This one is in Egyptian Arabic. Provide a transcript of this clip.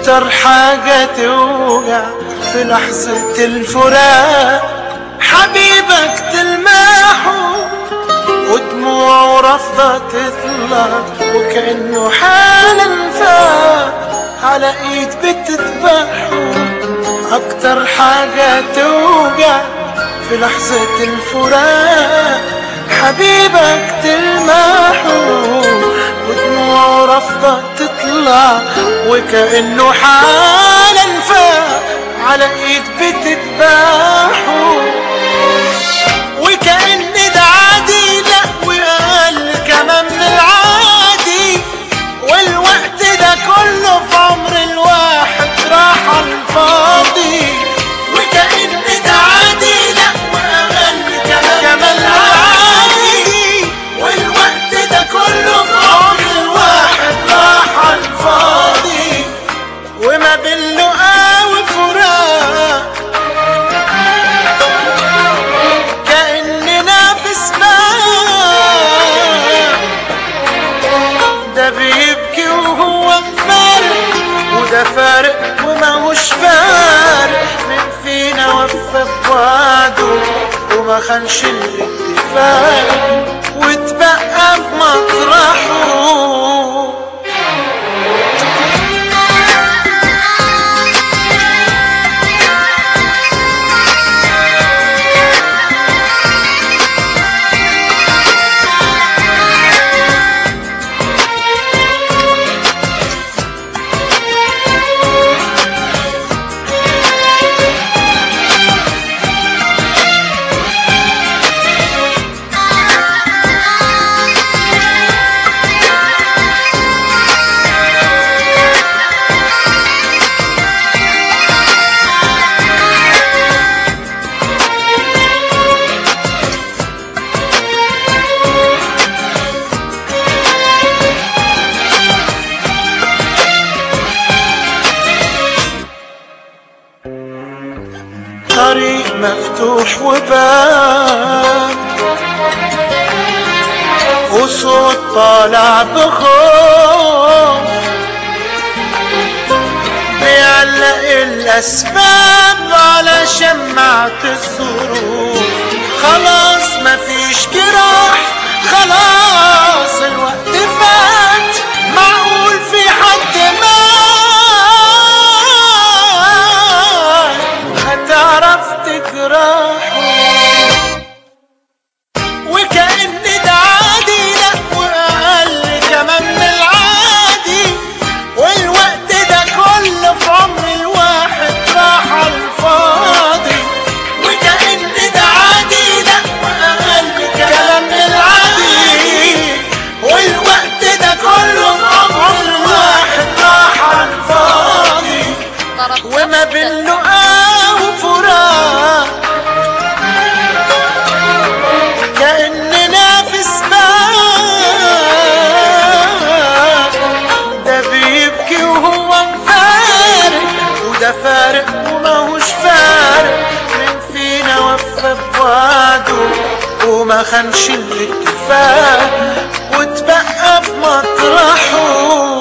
أكتر حاجة توجع في لحظة الفراق حبيبك تلمحه ودموعه رافضة تطلع وكأنه حالا فاق على ايد بتذبحه اكتر حاجة توجع في لحظة الفراق حبيبك تلمحه ودموعه رافضة تطلع وكأنه حالا فاق على ايد بتذبحه وكأن ده عادي لا وأقل كمان من العادي والوقت ده كله في عمر الواحد راح على الفاضي وكأن ده عادي لا وأقل كمان كمان العادي والوقت ده كله في عمر الواحد راح على الفاضي وما بين لقا وفراق كأننا في سباق ده بيبكي وهو فارق وده فارق وماهوش فارق من فينا وفى بوعده وما خانش الاتفاق واتبقى في مطرحه طريق مفتوح وباب وصوت طالع بخوف بيعلق الأسباب على شمعة الظروف خلاص مفيش جراح خلاص الوقت فات معقول في حد مات هتعرف تجرحه وكأن ده عادي لا وأقل كمان من العادي والوقت ده كله في عمر الواحد راح على الفاضي وكأن ده عادي لا وأقل كمان من العادي والوقت ده كله في عمر الواحد راح على الفاضي وما بين لقا وفراق كأننا في سباق ده بيبكي وهو مفارق وده فارق وماهوش فارق من فينا وفى بوعده وما خانش الاتفاق واتبقى في مطرحه